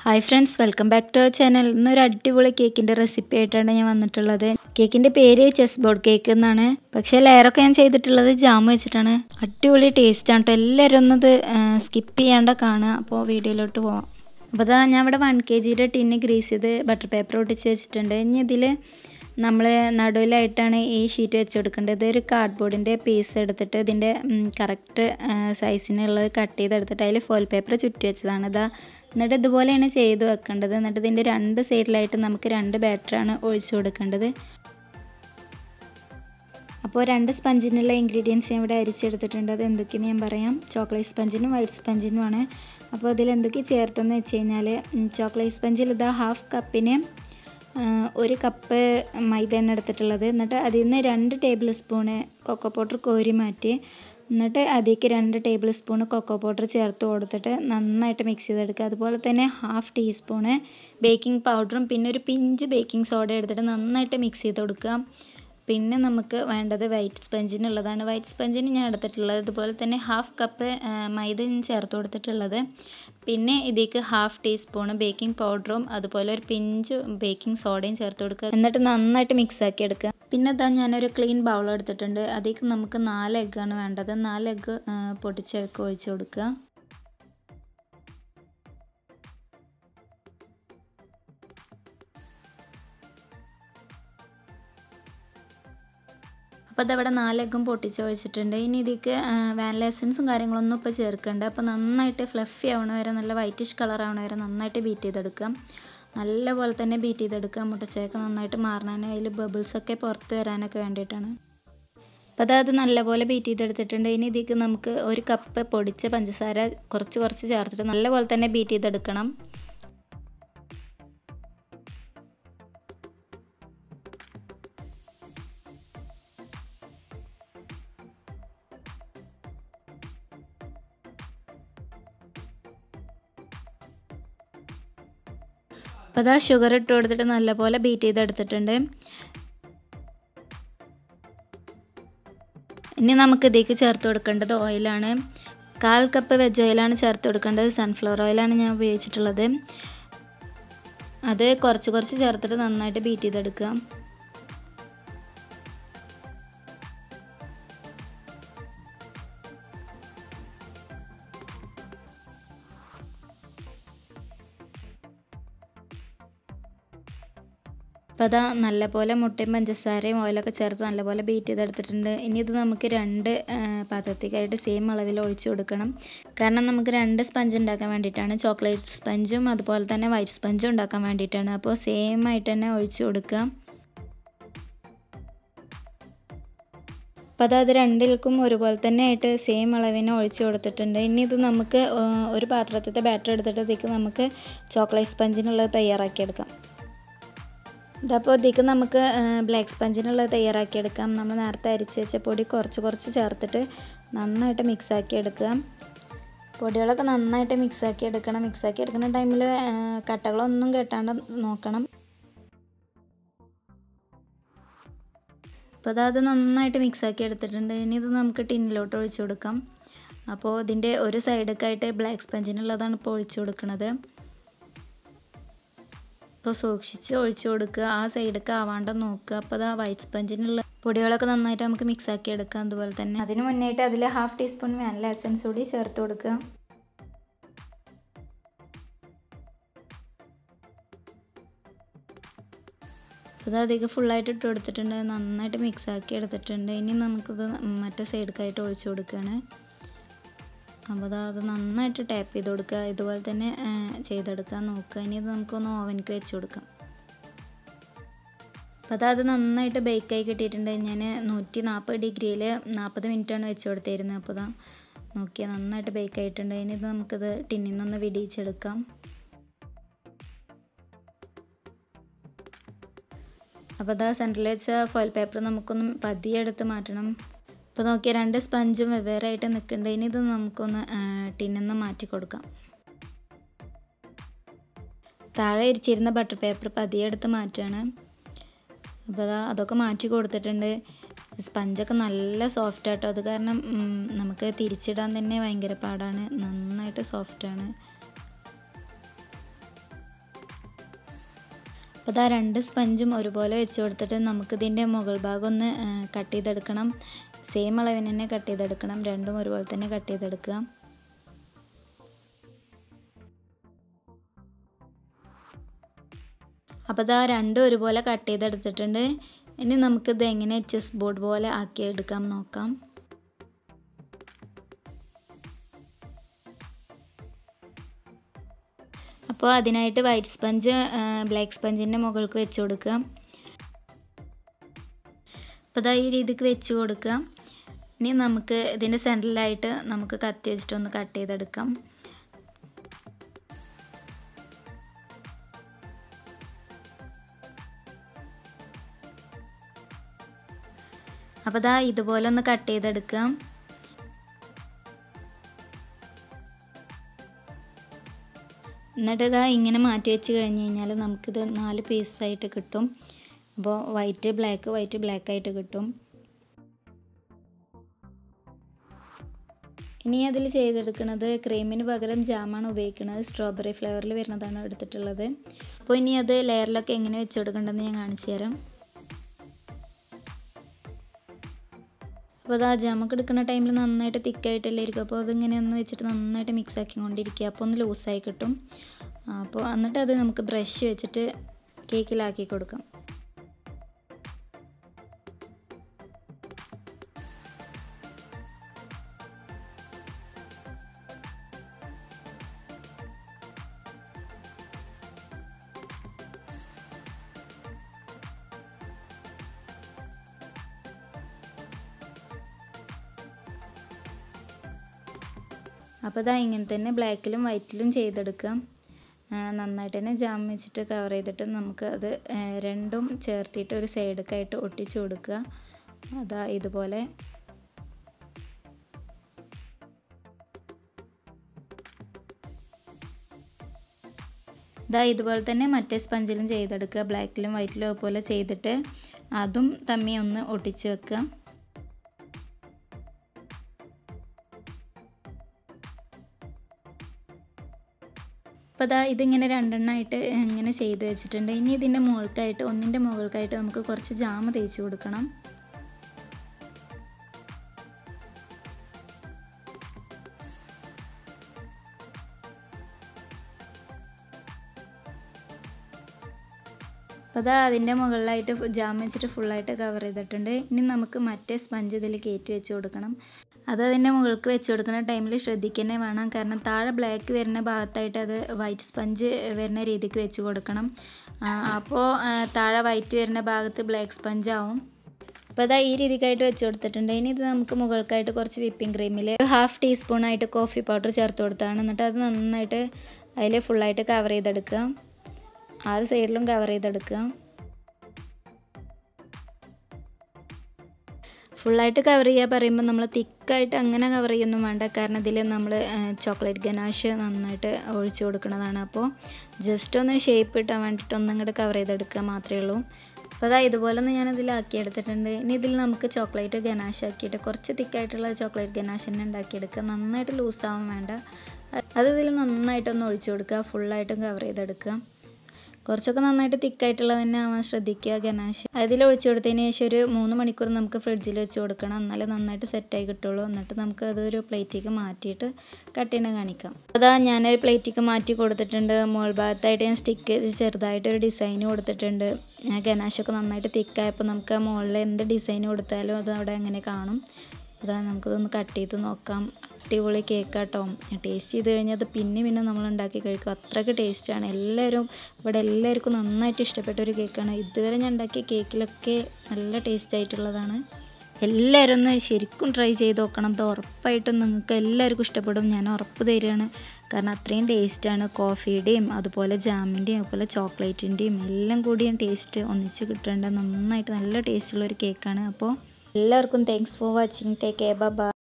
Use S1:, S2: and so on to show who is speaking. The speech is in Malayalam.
S1: hi friends welcome back to our channel ഇന്നൊരു അടിപൊളി കേക്കിൻ്റെ റെസിപ്പി ആയിട്ടാണ് ഞാൻ വന്നിട്ടുള്ളത് കേക്കിൻ്റെ പേര് ചെസ് ബോർഡ് കേക്ക് എന്നാണ് പക്ഷേ ലെയറൊക്കെ ഞാൻ ചെയ്തിട്ടുള്ളത് ജാം വെച്ചിട്ടാണ് അടിപൊളി ടേസ്റ്റ് ആണ് കേട്ടോ എല്ലാവരും ഒന്നത് സ്കിപ്പ് ചെയ്യാണ്ട കാണുക അപ്പോൾ വീഡിയോയിലോട്ട് പോവാം അപ്പോൾ അതാ ഞാൻ ഇവിടെ വൺ കെ ജിയുടെ ടിന്ന് ഗ്രീസ് ചെയ്ത് ബട്ടർ പേപ്പർ ഒട്ടിച്ച് വെച്ചിട്ടുണ്ട് ഇനി ഇതിൽ നമ്മൾ നടുവിലായിട്ടാണ് ഈ ഷീറ്റ് വെച്ച് കൊടുക്കേണ്ടത് ഇതൊരു കാർഡ്ബോർഡിൻ്റെ പീസ് എടുത്തിട്ട് ഇതിൻ്റെ കറക്റ്റ് സൈസിനുള്ളത് കട്ട് ചെയ്തെടുത്തിട്ട് അതിൽ ഫോയിൽ പേപ്പർ ചുറ്റി വെച്ചതാണ് ഇതാ എന്നിട്ട് ഇതുപോലെയാണ് ചെയ്ത് വെക്കേണ്ടത് എന്നിട്ട് ഇതിൻ്റെ രണ്ട് സൈഡിലായിട്ട് നമുക്ക് രണ്ട് ബാറ്ററാണ് ഒഴിച്ചു കൊടുക്കേണ്ടത് അപ്പോൾ രണ്ട് സ്പഞ്ചിനുള്ള ഇൻഗ്രീഡിയൻസ് ഞാൻ ഇവിടെ അരിച്ചെടുത്തിട്ടുണ്ട് അത് എന്തൊക്കെയെന്ന് ഞാൻ പറയാം ചോക്ലേറ്റ് സ്പഞ്ചിനും വൈറ്റ് സ്പഞ്ചിനുമാണ് അപ്പോൾ അതിൽ എന്തൊക്കെ ചേർത്തെന്ന് വെച്ച് കഴിഞ്ഞാൽ ചോക്ലേറ്റ് സ്പഞ്ചിൽ ഇതാ ഹാഫ് കപ്പിന് ഒരു കപ്പ് മൈദ എണ്ണ എടുത്തിട്ടുള്ളത് എന്നിട്ട് അതിൽ നിന്ന് രണ്ട് ടേബിൾ സ്പൂണ് കൊക്കോ പൗഡർ കോരി മാറ്റി എന്നിട്ട് അതിലേക്ക് രണ്ട് ടേബിൾ സ്പൂൺ കൊക്കോ പൗഡർ ചേർത്ത് കൊടുത്തിട്ട് നന്നായിട്ട് മിക്സ് ചെയ്തെടുക്കുക അതുപോലെ തന്നെ ഹാഫ് ടീസ്പൂണ് ബേക്കിംഗ് പൗഡറും പിന്നെ ഒരു പിഞ്ച് ബേക്കിംഗ് സോഡ എടുത്തിട്ട് നന്നായിട്ട് മിക്സ് ചെയ്ത് കൊടുക്കുക പിന്നെ നമുക്ക് വേണ്ടത് വൈറ്റ് സ്പഞ്ചിനുള്ളതാണ് വൈറ്റ് സ്പഞ്ചിന് ഞാൻ എടുത്തിട്ടുള്ളത് അതുപോലെ തന്നെ ഹാഫ് കപ്പ് മൈദ ഞാൻ ചേർത്ത് കൊടുത്തിട്ടുള്ളത് പിന്നെ ഇതിലേക്ക് ഹാഫ് ടീസ്പൂൺ ബേക്കിംഗ് പൗഡറും അതുപോലെ ഒരു പിഞ്ച് ബേക്കിംഗ് സോഡയും ചേർത്ത് കൊടുക്കുക എന്നിട്ട് നന്നായിട്ട് മിക്സ് ആക്കി എടുക്കുക പിന്നെ ഇതാ ഞാനൊരു ക്ലീൻ ബൗൾ എടുത്തിട്ടുണ്ട് അതിലേക്ക് നമുക്ക് നാല് എഗ്ഗാണ് വേണ്ടത് നാല് എഗ്ഗ് പൊട്ടിച്ചൊക്കെ ഒഴിച്ച് കൊടുക്കുക അപ്പോൾ അതവിടെ നാലെഗ്ഗും പൊട്ടിച്ച് ഒഴിച്ചിട്ടുണ്ട് ഇനി ഇതിലേക്ക് വാനില എസൻസും കാര്യങ്ങളൊന്നും ഇപ്പോൾ ചേർക്കണ്ട അപ്പോൾ നന്നായിട്ട് ഫ്ലഫി ആവണ വരെ നല്ല വൈറ്റിഷ് കളർ ആവണ വരെ നന്നായിട്ട് ബീറ്റ് ചെയ്തെടുക്കാം നല്ലപോലെ തന്നെ ബീറ്റ് ചെയ്തെടുക്കുക മുട്ടച്ചയൊക്കെ നന്നായിട്ട് മാറാൻ അതിൽ ബബിൾസൊക്കെ പുറത്ത് വരാനൊക്കെ വേണ്ടിയിട്ടാണ് അപ്പോൾ അതത് നല്ലപോലെ ബീറ്റ് ചെയ്തെടുത്തിട്ടുണ്ട് ഇനി ഇതിലേക്ക് നമുക്ക് ഒരു കപ്പ് പൊടിച്ച പഞ്ചസാര കുറച്ച് കുറച്ച് ചേർത്തിട്ട് നല്ലപോലെ തന്നെ ബീറ്റ് ചെയ്തെടുക്കണം അപ്പോൾ അതാ ഷുഗർ ഇട്ട് കൊടുത്തിട്ട് നല്ലപോലെ ബീറ്റ് ചെയ്തെടുത്തിട്ടുണ്ട് ഇനി നമുക്ക് ഇതിലേക്ക് ചേർത്ത് കൊടുക്കേണ്ടത് ഓയിലാണ് കാൽ കപ്പ് വെജ് ഓയിലാണ് ചേർത്ത് കൊടുക്കേണ്ടത് സൺഫ്ലവർ ഓയിലാണ് ഞാൻ ഉപയോഗിച്ചിട്ടുള്ളത് അത് കുറച്ച് കുറച്ച് ചേർത്തിട്ട് നന്നായിട്ട് ബീറ്റ് ചെയ്തെടുക്കുക അപ്പോൾ അതാ നല്ലപോലെ മുട്ടയും പഞ്ചസാരയും ഓയിലൊക്കെ ചേർത്ത് നല്ലപോലെ ബീറ്റ് ചെയ്തെടുത്തിട്ടുണ്ട് ഇനി ഇത് നമുക്ക് രണ്ട് പാത്രത്തേക്കായിട്ട് സെയിം അളവിൽ ഒഴിച്ചു കൊടുക്കണം കാരണം നമുക്ക് രണ്ട് സ്പഞ്ച് ഉണ്ടാക്കാൻ വേണ്ടിയിട്ടാണ് ചോക്ലേറ്റ് സ്പഞ്ചും അതുപോലെ തന്നെ വൈറ്റ് സ്പഞ്ചും ഉണ്ടാക്കാൻ വേണ്ടിയിട്ടാണ് അപ്പോൾ സെയിം ആയിട്ട് തന്നെ ഒഴിച്ചു കൊടുക്കുക അപ്പോൾ അതത് രണ്ടിൽക്കും ഒരുപോലെ തന്നെ ആയിട്ട് സെയിം അളവിന് ഒഴിച്ചു കൊടുത്തിട്ടുണ്ട് ഇനി ഇത് നമുക്ക് ഒരു പാത്രത്തിൻ്റെ ബാറ്റർ എടുത്തിട്ട് ഇതിലേക്ക് നമുക്ക് ചോക്ലേറ്റ് സ്പഞ്ചിനുള്ളത് തയ്യാറാക്കിയെടുക്കാം ഇതപ്പോൾ ഇതിലേക്ക് നമുക്ക് ബ്ലാക്ക് സ്പഞ്ചിനുള്ളത് തയ്യാറാക്കിയെടുക്കാം നമ്മൾ നേരത്തെ അരിച്ച് വെച്ച പൊടി കുറച്ച് കുറച്ച് ചേർത്തിട്ട് നന്നായിട്ട് മിക്സാക്കി എടുക്കുക പൊടികളൊക്കെ നന്നായിട്ട് മിക്സാക്കി എടുക്കണം മിക്സാക്കി എടുക്കുന്ന ടൈമിൽ കട്ടകളൊന്നും കെട്ടാണ്ട് നോക്കണം അപ്പോൾ അത് നന്നായിട്ട് മിക്സാക്കി എടുത്തിട്ടുണ്ട് ഇനി ഇത് നമുക്ക് ടിന്നിലോട്ട് ഒഴിച്ചു കൊടുക്കാം അപ്പോൾ ഇതിൻ്റെ ഒരു സൈഡൊക്കെ ആയിട്ട് ബ്ലാക്ക് സ്പഞ്ചിനുള്ളതാണ് ഇപ്പോൾ ഒഴിച്ചു കൊടുക്കുന്നത് അപ്പോൾ സൂക്ഷിച്ച് ഒഴിച്ചു കൊടുക്കുക ആ സൈഡൊക്കെ ആവാണ്ട് നോക്കുക അപ്പോൾ അത് ആ വൈറ്റ് സ്പഞ്ചിനുള്ള പൊടികളൊക്കെ നന്നായിട്ട് നമുക്ക് മിക്സ് ആക്കി എടുക്കാം അതുപോലെ തന്നെ അതിന് മുന്നേയിട്ട് അതിൽ ഹാഫ് ടീസ്പൂൺ വാനില എസൻസ് കൂടി ചേർത്ത് കൊടുക്കുക അത് അധികം ഫുള്ളായിട്ട് ഇട്ട് കൊടുത്തിട്ടുണ്ട് നന്നായിട്ട് മിക്സ് ആക്കി എടുത്തിട്ടുണ്ട് ഇനി നമുക്കിത് മറ്റേ സൈഡൊക്കെയായിട്ട് ഒഴിച്ചു കൊടുക്കുകയാണ് അപ്പോൾ അത് നന്നായിട്ട് ടാപ്പ് ചെയ്ത് കൊടുക്കുക ഇതുപോലെ തന്നെ ചെയ്തെടുക്കാൻ നോക്കുക ഇനി ഇത് നമുക്കൊന്ന് ഓവനിക്ക് വെച്ച് കൊടുക്കാം അപ്പോൾ അതത് നന്നായിട്ട് ബേക്കായി കിട്ടിയിട്ടുണ്ട് ഞാൻ നൂറ്റി നാൽപ്പത് ഡിഗ്രിയിൽ നാൽപ്പത് മിനിറ്റാണ് വെച്ച് കൊടുത്തിരുന്നത് അപ്പോൾ ഇതാ നോക്കിയാൽ നന്നായിട്ട് ബേക്കായിട്ടുണ്ട് ഇനി ഇത് നമുക്കിത് ടിന്നിൽ നിന്നൊന്ന് വിടിയിച്ചെടുക്കാം അപ്പോൾ അതാ സെൻറ്ററിൽ വെച്ച ഫോയിൽ പേപ്പർ നമുക്കൊന്ന് പതിയെ എടുത്ത് മാറ്റണം ഇപ്പോൾ നോക്കിയാൽ രണ്ട് സ്പഞ്ചും വെവ്വേറെ ആയിട്ട് നിൽക്കുന്നുണ്ട് ഇനി ഇത് നമുക്കൊന്ന് ടിന്നിൽ നിന്ന് മാറ്റി കൊടുക്കാം താഴെ ഇരിച്ചിരുന്ന ബട്ടർ പേപ്പർ പതിയെ എടുത്ത് മാറ്റുകയാണ് അപ്പോൾ അതാ അതൊക്കെ മാറ്റി കൊടുത്തിട്ടുണ്ട് സ്പഞ്ചൊക്കെ നല്ല സോഫ്റ്റ് ആട്ടോ അത് കാരണം നമുക്ക് തിരിച്ചിടാൻ തന്നെ ഭയങ്കര പാടാണ് നന്നായിട്ട് സോഫ്റ്റാണ് അപ്പോൾ ഇതാ രണ്ട് സ്പഞ്ചും ഒരുപോലെ വെച്ച് കൊടുത്തിട്ട് നമുക്കിതിൻ്റെ മുകൾ ഭാഗം ഒന്ന് കട്ട് ചെയ്തെടുക്കണം സെയിം അളവിന് തന്നെ കട്ട് ചെയ്തെടുക്കണം രണ്ടും ഒരുപോലെ തന്നെ കട്ട് ചെയ്തെടുക്കുക അപ്പോൾ ഇതാ രണ്ടും ഒരുപോലെ കട്ട് ചെയ്തെടുത്തിട്ടുണ്ട് ഇനി നമുക്കിത് എങ്ങനെ ചെസ് ബോർഡ് പോലെ ആക്കി എടുക്കാം നോക്കാം അപ്പോൾ അതിനായിട്ട് വൈറ്റ് സ്പഞ്ച് ബ്ലാക്ക് സ്പഞ്ചിൻ്റെ മുകൾക്ക് വെച്ച് കൊടുക്കുക അപ്പോൾ ഇതാ ഈ രീതിക്ക് വെച്ച് കൊടുക്കുക ഇനി നമുക്ക് ഇതിൻ്റെ സെൻറ്ററിലായിട്ട് നമുക്ക് കത്തി വെച്ചിട്ടൊന്ന് കട്ട് ചെയ്തെടുക്കാം അപ്പോൾ ഇതാ ഇതുപോലെ ഒന്ന് കട്ട് ചെയ്തെടുക്കാം എന്നിട്ട് ഇതാ ഇങ്ങനെ മാറ്റി വെച്ച് കഴിഞ്ഞ് കഴിഞ്ഞാൽ നമുക്കിത് നാല് പീസായിട്ട് കിട്ടും അപ്പോൾ വൈറ്റ് ബ്ലാക്ക് വൈറ്റ് ബ്ലാക്ക് ആയിട്ട് കിട്ടും ഇനി അതിൽ ചെയ്തെടുക്കുന്നത് ക്രീമിന് പകരം ജാമാണ് ഉപയോഗിക്കുന്നത് സ്ട്രോബെറി ഫ്ലേവറിൽ വരുന്നതാണ് എടുത്തിട്ടുള്ളത് അപ്പോൾ ഇനി അത് ലെയറിലൊക്കെ എങ്ങനെ വെച്ച് കൊടുക്കേണ്ടതെന്ന് ഞാൻ കാണിച്ചു തരാം അപ്പോൾ അത് ആ ജാമൊക്കെ എടുക്കുന്ന ടൈമിൽ നന്നായിട്ട് തിക്കായിട്ടല്ലേ ഇരിക്കും അപ്പോൾ അതിങ്ങനെ ഒന്ന് വെച്ചിട്ട് നന്നായിട്ട് മിക്സ് ആക്കിക്കൊണ്ടിരിക്കുക അപ്പോൾ ഒന്ന് ലൂസായി കിട്ടും അപ്പോൾ എന്നിട്ട് അത് നമുക്ക് ബ്രഷ് വെച്ചിട്ട് കേക്കിലാക്കി കൊടുക്കാം അപ്പോൾ ഇതാ ഇങ്ങനെ തന്നെ ബ്ലാക്കിലും വൈറ്റിലും ചെയ്തെടുക്കാം നന്നായിട്ട് തന്നെ ജാം വെച്ചിട്ട് കവർ ചെയ്തിട്ട് നമുക്ക് അത് രണ്ടും ചേർത്തിട്ട് ഒരു സൈഡൊക്കെയായിട്ട് ഒട്ടിച്ചു കൊടുക്കുക അതാ ഇതുപോലെ ഇതാ ഇതുപോലെ തന്നെ മറ്റേ സ്പഞ്ചിലും ചെയ്തെടുക്കുക ബ്ലാക്കിലും വൈറ്റിലും അതുപോലെ ചെയ്തിട്ട് അതും തമ്മി ഒന്ന് ഒട്ടിച്ച് വെക്കുക അപ്പോൾ അതാ ഇതിങ്ങനെ രണ്ടെണ്ണമായിട്ട് ഇങ്ങനെ ചെയ്ത് വെച്ചിട്ടുണ്ട് ഇനി ഇതിൻ്റെ മുകൾക്കായിട്ട് ഒന്നിൻ്റെ മുകൾക്കായിട്ട് നമുക്ക് കുറച്ച് ജാമ് തേച്ച് കൊടുക്കണം അപ്പോൾ അതാ അതിൻ്റെ മുകളിലായിട്ട് ജാം വെച്ചിട്ട് ഫുള്ളായിട്ട് കവർ ചെയ്തിട്ടുണ്ട് ഇനി നമുക്ക് മറ്റേ സ്പഞ്ച് ഇതിൽ കയറ്റി വെച്ച് കൊടുക്കണം അത് അതിൻ്റെ മുകൾക്ക് വെച്ച് കൊടുക്കുന്ന ടൈമിൽ ശ്രദ്ധിക്കുന്നേ വേണം കാരണം താഴെ ബ്ലാക്ക് വരുന്ന ഭാഗത്തായിട്ട് അത് വൈറ്റ് സ്പഞ്ച് വരുന്ന രീതിക്ക് വെച്ച് കൊടുക്കണം അപ്പോൾ താഴെ വൈറ്റ് വരുന്ന ഭാഗത്ത് ബ്ലാക്ക് സ്പഞ്ച് ആവും അപ്പോൾ അതാ ഈ രീതിക്കായിട്ട് വെച്ച് കൊടുത്തിട്ടുണ്ട് ഇനി ഇത് നമുക്ക് മുകൾക്കായിട്ട് കുറച്ച് വിപ്പിംഗ് ക്രീമിൽ ഹാഫ് ടീസ്പൂൺ ആയിട്ട് കോഫി പൗഡർ ചേർത്ത് കൊടുത്താണ് എന്നിട്ട് അത് നന്നായിട്ട് അതിൽ ഫുള്ളായിട്ട് കവർ ചെയ്തെടുക്കുക ആറ് സൈഡിലും കവർ ചെയ്തെടുക്കുക ഫുള്ളായിട്ട് കവർ ചെയ്യുക പറയുമ്പോൾ നമ്മൾ തിക്കായിട്ട് അങ്ങനെ കവർ ചെയ്യൊന്നും വേണ്ട കാരണം ഇതിൽ നമ്മൾ ചോക്ലേറ്റ് ഗനാഷ് നന്നായിട്ട് ഒഴിച്ചു കൊടുക്കുന്നതാണ് അപ്പോൾ ജസ്റ്റ് ഒന്ന് ഷേപ്പ് കിട്ടാൻ വേണ്ടിയിട്ട് ഒന്നും കൂടെ കവർ ചെയ്തെടുക്കുക മാത്രമേ ഉള്ളൂ അപ്പോൾ അതാ ഇതുപോലെ ഒന്ന് ഞാനതിലാക്കി എടുത്തിട്ടുണ്ട് ഇനി ഇതിൽ നമുക്ക് ചോക്ലേറ്റ് ഗനാഷ് ആക്കിയിട്ട് കുറച്ച് തിക്കായിട്ടുള്ള ചോക്ലേറ്റ് ഗനാഷ് തന്നെ ഉണ്ടാക്കിയെടുക്കുക നന്നായിട്ട് ലൂസാവാൻ വേണ്ട അത് ഇതിൽ നന്നായിട്ടൊന്ന് ഒഴിച്ചു കൊടുക്കുക ഫുള്ളായിട്ടും കവർ ചെയ്തെടുക്കുക കുറച്ചൊക്കെ നന്നായിട്ട് തിക്കായിട്ടുള്ളത് തന്നെ ആവാൻ ശ്രദ്ധിക്കുക ഗനാശ് അതിൽ ഒഴിച്ചു കൊടുത്തതിന് ശേഷം ഒരു മൂന്ന് മണിക്കൂർ നമുക്ക് ഫ്രിഡ്ജിൽ വെച്ച് കൊടുക്കണം എന്നാലേ നന്നായിട്ട് സെറ്റായി കിട്ടുള്ളൂ എന്നിട്ട് നമുക്ക് അതൊരു പ്ലേറ്റിലേക്ക് മാറ്റിയിട്ട് കട്ട് ചെയ്യണ കാണിക്കാം അതാ ഞാനൊരു പ്ലേറ്റിലേക്ക് മാറ്റി കൊടുത്തിട്ടുണ്ട് മുകൾ ഭാഗത്തായിട്ട് ഞാൻ സ്റ്റിക്ക് ചെറുതായിട്ട് ഒരു ഡിസൈൻ കൊടുത്തിട്ടുണ്ട് ഗനാശൊക്കെ നന്നായിട്ട് തിക്കായപ്പോൾ നമുക്ക് മുകളിൽ എന്ത് ഡിസൈൻ കൊടുത്താലും അത് അവിടെ അങ്ങനെ കാണും അതാ നമുക്കിതൊന്ന് കട്ട് ചെയ്ത് നോക്കാം അടിപൊളി കേക്കാട്ടോ ടേസ്റ്റ് ചെയ്ത് കഴിഞ്ഞാൽ അത് പിന്നെ പിന്നെ നമ്മൾ ഉണ്ടാക്കി കഴിക്കും അത്രയ്ക്ക് ടേസ്റ്റാണ് എല്ലാവരും ഇവിടെ എല്ലാവർക്കും നന്നായിട്ട് ഇഷ്ടപ്പെട്ട ഒരു കേക്കാണ് ഇതുവരെ ഞാൻ ഉണ്ടാക്കിയ കേക്കിലൊക്കെ നല്ല ടേസ്റ്റ് ആയിട്ടുള്ളതാണ് എല്ലാവരും ഒന്ന് ശരിക്കും ട്രൈ ചെയ്ത് നോക്കണം അത് ഉറപ്പായിട്ടും നിങ്ങൾക്ക് എല്ലാവർക്കും ഇഷ്ടപ്പെടും ഞാൻ ഉറപ്പ് തരികയാണ് കാരണം അത്രയും ടേസ്റ്റാണ് കോഫിയുടെയും അതുപോലെ ജാമിൻ്റെയും അതുപോലെ ചോക്ലേറ്റിൻ്റെയും എല്ലാം കൂടിയും ടേസ്റ്റ് ഒന്നിച്ച് കിട്ടേണ്ട നന്നായിട്ട് നല്ല ടേസ്റ്റുള്ള ഒരു കേക്കാണ് അപ്പോൾ എല്ലാവർക്കും thanks for watching take care by